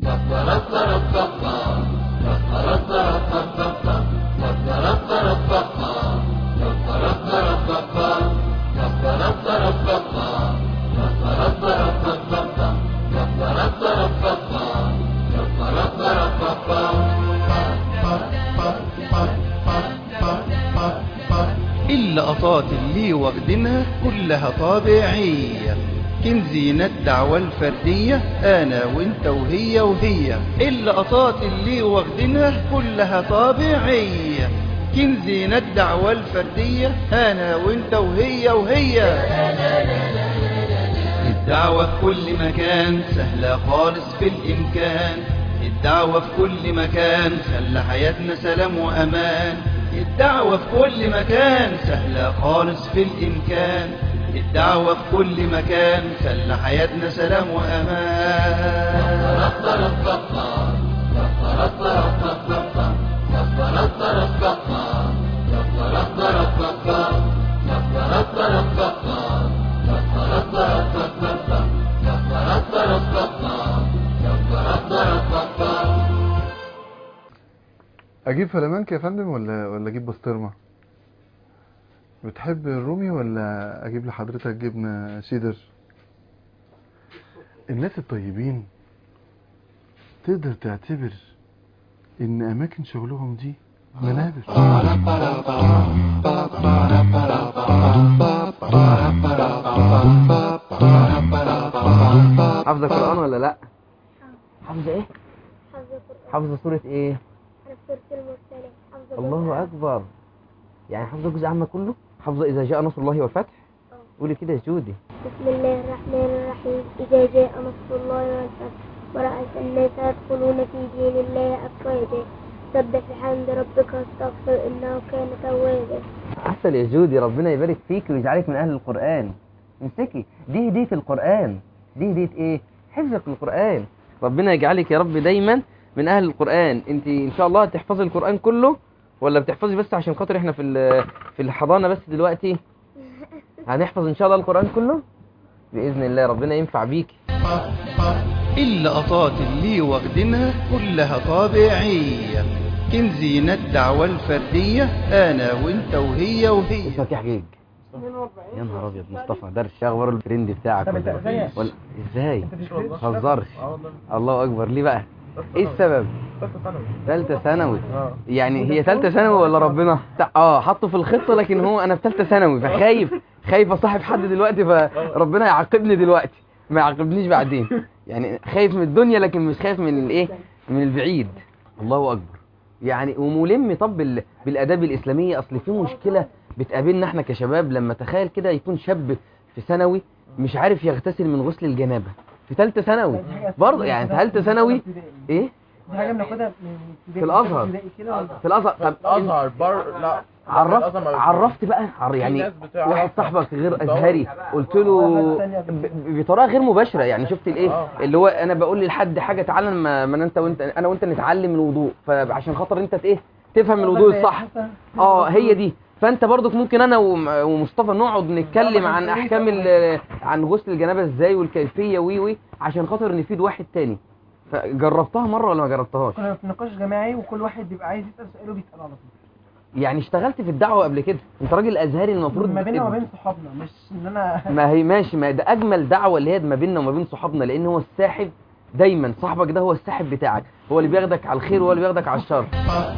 اللقطات اللي واخدينها كلها طابعية كنزينة الدعوة الفردية أنا وإنت وهي وهي اللقطات اللي واخدينها كلها طابعية كنزينة الدعوة الفردية أنا وإنت وهي وهي الدعوة في كل مكان سهلة خالص في الإمكان الدعوة في كل مكان خلى حياتنا سلام وأمان الدعوة في كل مكان سهلة خالص في الإمكان الدعوة في كل مكان خلى حياتنا سلام وأمان اجيب فلامنك يا فندم ولا ولا اجيب بسطرمه بتحب الرومي ولا اجيب لحضرتك جبنه شيدر الناس الطيبين تقدر تعتبر ان اماكن شغلهم دي منابر حافظة قرآن ولا لا حافظة ايه حفظ القرآن حافظة سورة ايه أنا في سورة المرسلة حفظ الله القرآن. اكبر يعني حافظة الجزء عامة كله حافظة اذا جاء نصر الله والفتح قولي كده يا جودي بسم الله الرحمن الرحيم إذا جاء نصر الله والفتح ورأيت الناس يدخلون في دين الله أفواجا سبح بحمد ربك واستغفر إنه كان توابا عسل يا جودي ربنا يبارك فيك ويجعلك من اهل القرآن امسكي دي هدية القرآن دي هدية ايه حفظك للقرآن ربنا يجعلك يا رب دايما من اهل القرآن انت ان شاء الله هتحفظي القرآن كله ولا بتحفظي بس عشان خاطر احنا في ال- في الحضانة بس دلوقتي هنحفظ ان شاء الله القرآن كله بإذن الله ربنا ينفع بيك اللقطات اللي واخدينها كلها طابعية كنزينة الدعوة الفردية أنا وإنت وهي وهي اسمك يا حجيج يا نهار ابيض مصطفى درس إيه اخبار الترند بتاعك ولا إيه؟ ولا ازاي ما تهزرش الله اكبر ليه بقى ايه السبب ثالثه ثانوي يعني هي ثالثه ثانوي ولا ربنا تع- اه حطه في الخطه لكن هو انا في ثالثه ثانوي فخايف خايف اصاحب حد دلوقتي فربنا يعاقبني دلوقتي ما يعاقبنيش بعدين يعني خايف من الدنيا لكن مش خايف من الايه من البعيد الله اكبر يعني وملم طب بال- بالاداب الاسلاميه اصل في مشكله بتقابلنا احنا كشباب لما تخيل كده يكون شاب في ثانوي مش عارف يغتسل من غسل الجنابه في ثالثه ثانوي برضه يعني ثالثه ثانوي ايه دي حاجه بناخدها من في الازهر ابتدائي كده ولا؟ في الازهر طب ازهر بر لا عرفت الأزهر ما- عرفت بقى عر في يعني ناس بتعرف واحد صاحبك غير بتدور. ازهري قلت له ب- ب- بطريقه غير مباشره يعني شفت الايه آه. اللي هو انا بقول لحد حاجه تعالى ما ما انت وانت انا وانت نتعلم الوضوء فعشان خاطر انت ايه تفهم الوضوء الصح اه هي دي فانت برضك ممكن انا وم- ومصطفى نقعد نتكلم عن احكام ال- عن غسل الجنابه ازاي والكيفيه وي وي عشان خاطر نفيد واحد تاني فجربتها مره ولا ما جربتهاش كنا في نقاش جماعي وكل واحد بيبقى عايز يسال سؤال وبيسال على طول يعني اشتغلت في الدعوه قبل كده انت راجل ازهري المفروض ما بيننا بت- وما بين صحابنا مش ان انا ما هي ماشي ما ده اجمل دعوه اللي هي ما بيننا وما بين صحابنا لان هو الساحب دايما صاحبك ده هو الساحب بتاعك هو اللي بياخدك على الخير وهو اللي بياخدك على الشر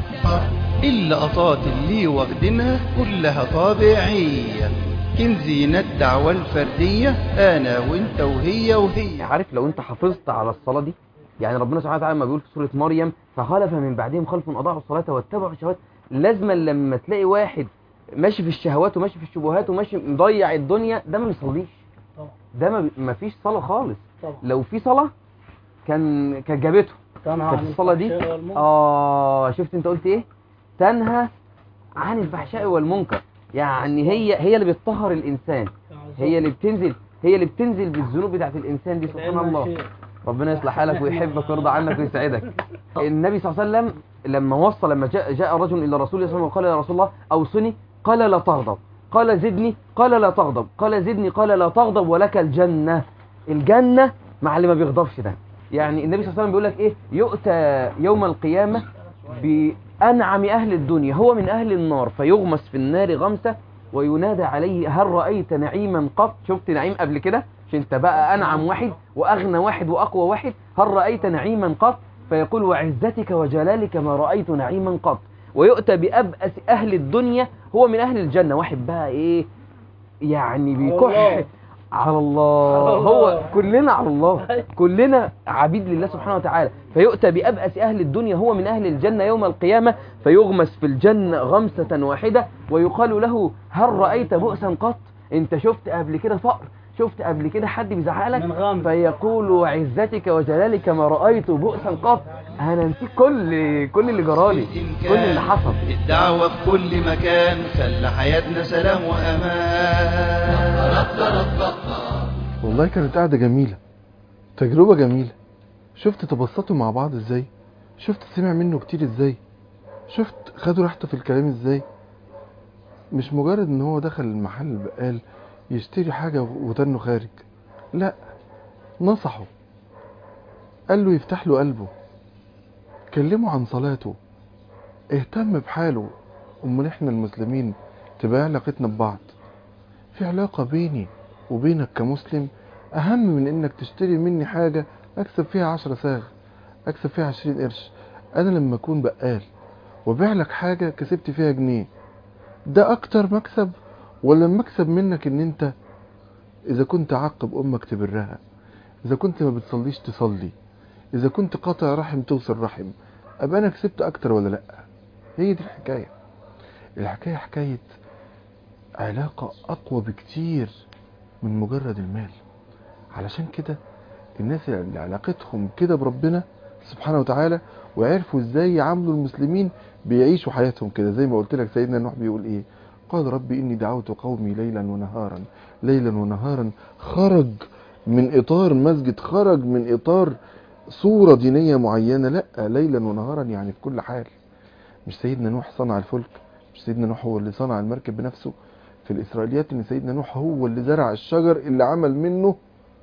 اللقطات اللي واخدينها كلها طابعية كنزينة الدعوة الفردية أنا وإنت وهي وهي عارف لو انت حافظت على الصلاه دي يعني ربنا سبحانه وتعالى لما بيقول في سوره مريم فخلف من بعدهم خلف اضاعوا الصلاه واتبعوا الشهوات لازما لما تلاقي واحد ماشي في الشهوات وماشي في الشبهات وماشي مضيع الدنيا ده ما بيصليش ده ما, بي... ما فيش صلاه خالص لو في صلاه كان كانت جابته كانت الصلاه دي اه شفت انت قلت ايه تنهى عن الفحشاء والمنكر يعني هي هي اللي بتطهر الانسان هي اللي بتنزل هي اللي بتنزل بالذنوب بتاعت الانسان دي سبحان الله ربنا يصلح حالك ويحبك ويرضى عنك ويسعدك النبي صلى الله عليه وسلم لما وصى لما جاء, جاء رجل الى رسول الله صلى الله عليه وسلم وقال يا رسول الله اوصني قال لا تغضب قال زدني قال لا تغضب قال زدني قال لا تغضب ولك الجنه الجنه مع اللي ما بيغضبش ده يعني النبي صلى الله عليه وسلم بيقول لك ايه يؤتى يوم القيامه بانعم اهل الدنيا هو من اهل النار فيغمس في النار غمسه وينادى عليه هل رايت نعيما قط شفت نعيم قبل كده مش انت بقى انعم واحد واغنى واحد واقوى واحد هل رايت نعيما قط فيقول وعزتك وجلالك ما رايت نعيما قط ويؤتى بابأس اهل الدنيا هو من اهل الجنه واحد بقى ايه يعني بيكح الله. على الله على الله. هو كلنا على الله كلنا عبيد لله سبحانه وتعالى فيؤتى بأبأس أهل الدنيا هو من أهل الجنة يوم القيامة فيغمس في الجنة غمسة واحدة ويقال له هل رأيت بؤسا قط انت شفت قبل كده فقر شفت قبل كده حد بيزعلك من غمس. فيقول وعزتك وجلالك ما رأيت بؤسا قط انا نسيت كل كل اللي جرالي كل اللي حصل الدعوة في كل مكان خلى حياتنا سلام وأمان والله كانت قاعدة جميلة تجربة جميلة شفت تبسطوا مع بعض ازاي شفت سمع منه كتير ازاي شفت خدوا راحته في الكلام ازاي مش مجرد ان هو دخل المحل البقال يشتري حاجة وتنه خارج لا نصحه قال له يفتح له قلبه كلمه عن صلاته اهتم بحاله امال احنا المسلمين تبقى علاقتنا ببعض في علاقة بيني وبينك كمسلم أهم من إنك تشتري مني حاجة أكسب فيها عشرة ساغ أكسب فيها عشرين قرش أنا لما أكون بقال وبيع لك حاجة كسبت فيها جنيه ده أكتر مكسب ولا المكسب منك إن أنت إذا كنت عقب أمك تبرها إذا كنت ما بتصليش تصلي إذا كنت قاطع رحم توصل رحم أبقى أنا كسبت أكتر ولا لأ هي دي الحكاية الحكاية حكاية علاقة أقوى بكتير من مجرد المال علشان كده الناس اللي علاقتهم كده بربنا سبحانه وتعالى وعرفوا ازاي يعاملوا المسلمين بيعيشوا حياتهم كده زي ما قلت لك سيدنا نوح بيقول ايه قال ربي اني دعوت قومي ليلا ونهارا ليلا ونهارا خرج من اطار مسجد خرج من اطار صورة دينية معينة لا ليلا ونهارا يعني في كل حال مش سيدنا نوح صنع الفلك مش سيدنا نوح هو اللي صنع المركب بنفسه في الإسرائيليات إن سيدنا نوح هو اللي زرع الشجر اللي عمل منه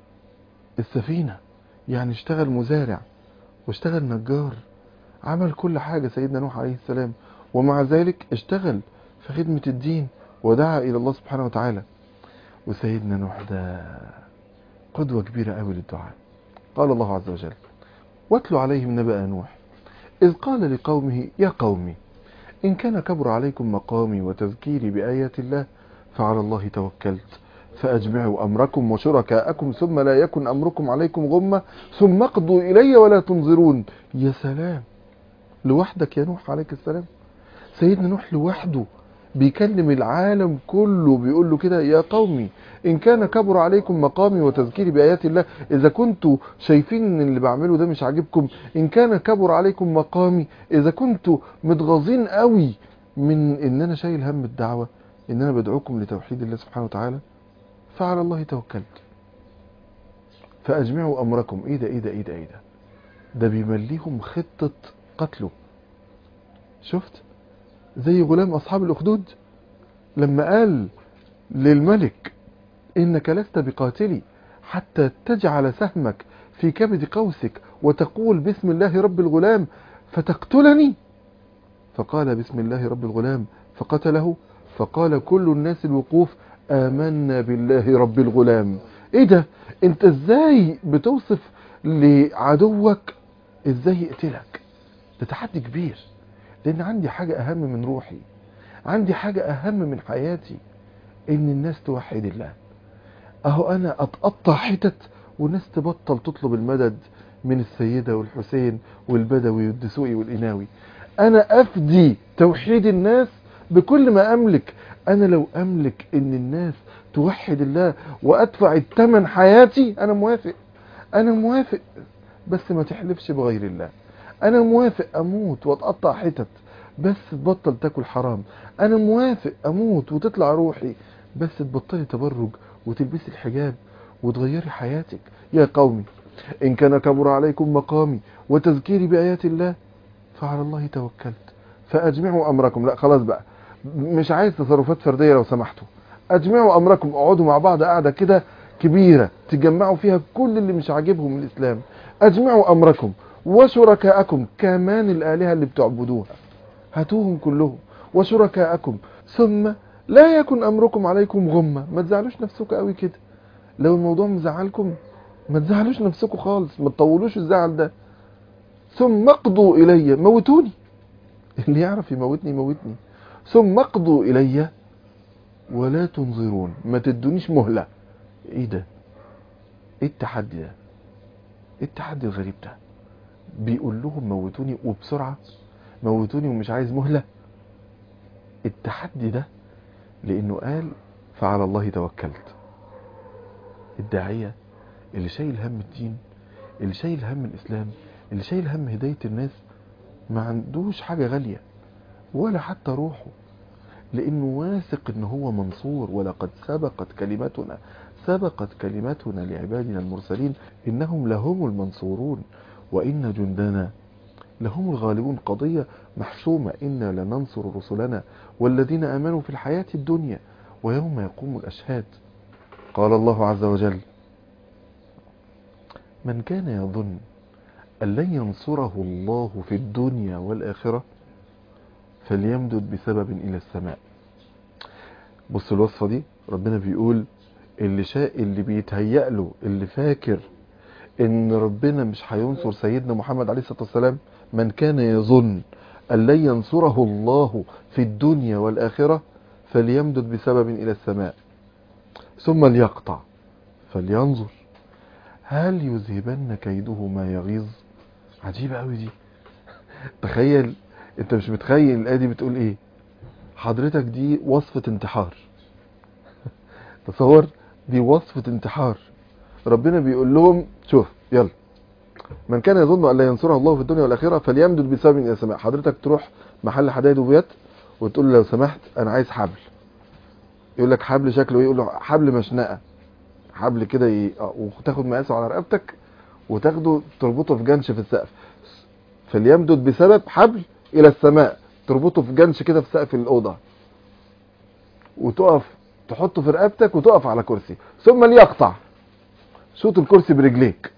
السفينة يعني اشتغل مزارع واشتغل نجار عمل كل حاجة سيدنا نوح عليه السلام ومع ذلك اشتغل في خدمة الدين ودعا إلى الله سبحانه وتعالى وسيدنا نوح ده قدوة كبيرة قوي للدعاء قال الله عز وجل واتل عليهم نبأ نوح إذ قال لقومه يا قومي إن كان كبر عليكم مقامي وتذكيري بآيات الله فعلى الله توكلت فأجمعوا أمركم وشركاءكم ثم لا يكن أمركم عليكم غمة ثم اقضوا إلي ولا تنظرون يا سلام لوحدك يا نوح عليك السلام سيدنا نوح لوحده بيكلم العالم كله بيقول له كده يا قومي إن كان كبر عليكم مقامي وتذكيري بآيات الله إذا كنتوا شايفين إن اللي بعمله ده مش عاجبكم إن كان كبر عليكم مقامي إذا كنتوا متغاظين قوي من إن أنا شايل هم الدعوة إن أنا بدعوكم لتوحيد الله سبحانه وتعالى فعلى الله توكلت فأجمعوا أمركم إيه ده إيه ده إيه ده إيه ده ده بيمليهم خطة قتله شفت زي غلام أصحاب الأخدود لما قال للملك إنك لست بقاتلي حتى تجعل سهمك في كبد قوسك وتقول بسم الله رب الغلام فتقتلني فقال بسم الله رب الغلام فقتله فقال كل الناس الوقوف آمنا بالله رب الغلام ايه ده انت ازاي بتوصف لعدوك ازاي يقتلك ده تحدي كبير لان عندي حاجة اهم من روحي عندي حاجة اهم من حياتي ان الناس توحد الله اهو انا اتقطع حتت والناس تبطل تطلب المدد من السيدة والحسين والبدوي والدسوقي والإناوي أنا أفدي توحيد الناس بكل ما أملك أنا لو أملك إن الناس توحد الله وأدفع الثمن حياتي أنا موافق أنا موافق بس ما تحلفش بغير الله أنا موافق أموت وأتقطع حتت بس تبطل تاكل حرام أنا موافق أموت وتطلع روحي بس تبطلي تبرج وتلبسي الحجاب وتغيري حياتك يا قومي إن كان كبر عليكم مقامي وتذكيري بآيات الله فعلى الله توكلت فأجمعوا أمركم لا خلاص بقى مش عايز تصرفات فردية لو سمحتوا أجمعوا أمركم اقعدوا مع بعض قاعدة كده كبيرة تجمعوا فيها كل اللي مش عاجبهم من الإسلام اجمعوا امركم وشركاءكم كمان الالهه اللي بتعبدوها هاتوهم كلهم وشركاءكم ثم لا يكن امركم عليكم غمه ما تزعلوش نفسكم قوي كده لو الموضوع مزعلكم ما تزعلوش نفسكم خالص ما تطولوش الزعل ده ثم اقضوا الي موتوني اللي يعرف يموتني يموتني ثم اقضوا الي ولا تنظرون ما تدونيش مهله ايه ده ايه التحدي ده ايه التحدي الغريب ده بيقول لهم موتوني وبسرعه موتوني ومش عايز مهله التحدي ده لانه قال فعلى الله توكلت الداعيه اللي شايل هم الدين اللي شايل هم الاسلام اللي شايل هم هدايه الناس ما عندوش حاجه غاليه ولا حتى روحه لانه واثق ان هو منصور ولقد سبقت كلمتنا سبقت كلمتنا لعبادنا المرسلين انهم لهم المنصورون وان جندنا لهم الغالبون قضية محسومة إنا لننصر رسلنا والذين آمنوا في الحياة الدنيا ويوم يقوم الأشهاد قال الله عز وجل من كان يظن أن لن ينصره الله في الدنيا والآخرة فليمدد بسبب إلى السماء بص الوصفة دي ربنا بيقول اللي شاء اللي بيتهيأ له اللي فاكر ان ربنا مش هينصر سيدنا محمد عليه الصلاة والسلام من كان يظن أن لن ينصره الله في الدنيا والآخرة فليمدد بسبب إلى السماء ثم ليقطع فلينظر هل يذهبن كيده ما يغيظ عجيبة قوي دي تخيل انت مش متخيل الآية دي بتقول ايه حضرتك دي وصفة انتحار تصور دي وصفة انتحار ربنا بيقول لهم شوف يلا من كان يظن ان لا ينصره الله في الدنيا والاخره فليمدد بسبب الى السماء حضرتك تروح محل حدايد وبيات وتقول له لو سمحت انا عايز حبل يقول لك حبل شكله ايه يقول له حبل مشنقه حبل كده ي... آه، وتاخد مقاسه على رقبتك وتاخده تربطه في جنش في السقف فليمدد بسبب حبل الى السماء تربطه في جنش كده في سقف الاوضه وتقف تحطه في رقبتك وتقف على كرسي ثم ليقطع شوط الكرسي برجليك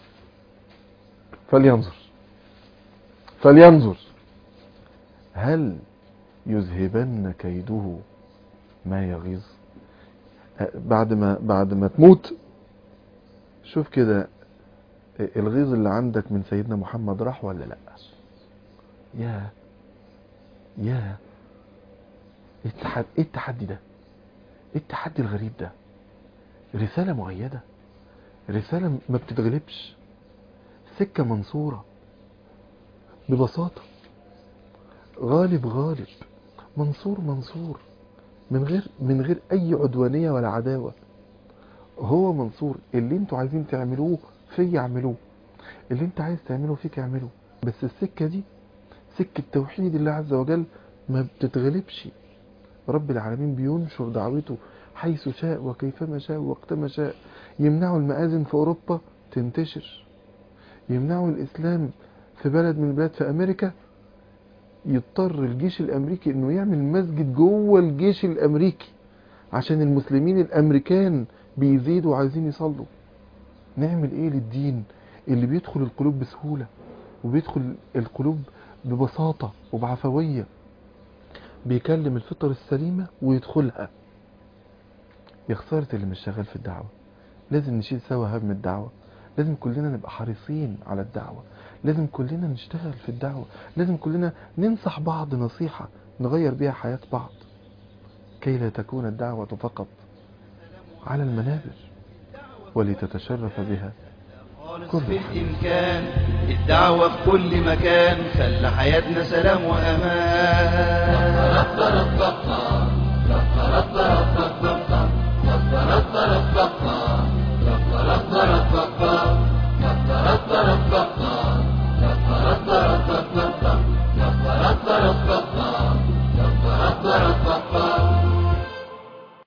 فلينظر فلينظر هل يذهبن كيده ما يغيظ أه، بعد ما بعد ما تموت شوف كده الغيظ اللي عندك من سيدنا محمد راح ولا لا يا يا ايه التحدي ايه التحدي ده ايه التحدي الغريب ده رسالة مؤيدة رسالة ما بتتغلبش سكة منصورة ببساطة غالب غالب منصور منصور من غير من غير اي عدوانية ولا عداوة هو منصور اللي انتوا عايزين تعملوه فيا اعملوه اللي انت عايز تعمله فيك اعمله بس السكة دي سكة توحيد الله عز وجل ما بتتغلبش رب العالمين بينشر دعوته حيث شاء وكيفما شاء وقتما شاء يمنعوا المآذن في أوروبا تنتشر يمنعوا الإسلام في بلد من البلاد في أمريكا يضطر الجيش الأمريكي إنه يعمل مسجد جوه الجيش الأمريكي عشان المسلمين الأمريكان بيزيدوا وعايزين يصلوا نعمل إيه للدين اللي بيدخل القلوب بسهولة وبيدخل القلوب ببساطة وبعفوية بيكلم الفطر السليمة ويدخلها يا خسارة اللي مش شغال في الدعوة لازم نشيل سوا هم الدعوة لازم كلنا نبقى حريصين على الدعوة لازم كلنا نشتغل في الدعوة لازم كلنا ننصح بعض نصيحة نغير بيها حياة بعض كي لا تكون الدعوة فقط على المنابر ولتتشرف بها خالص كل في الإمكان الدعوة في كل مكان خلى حياتنا سلام وأمان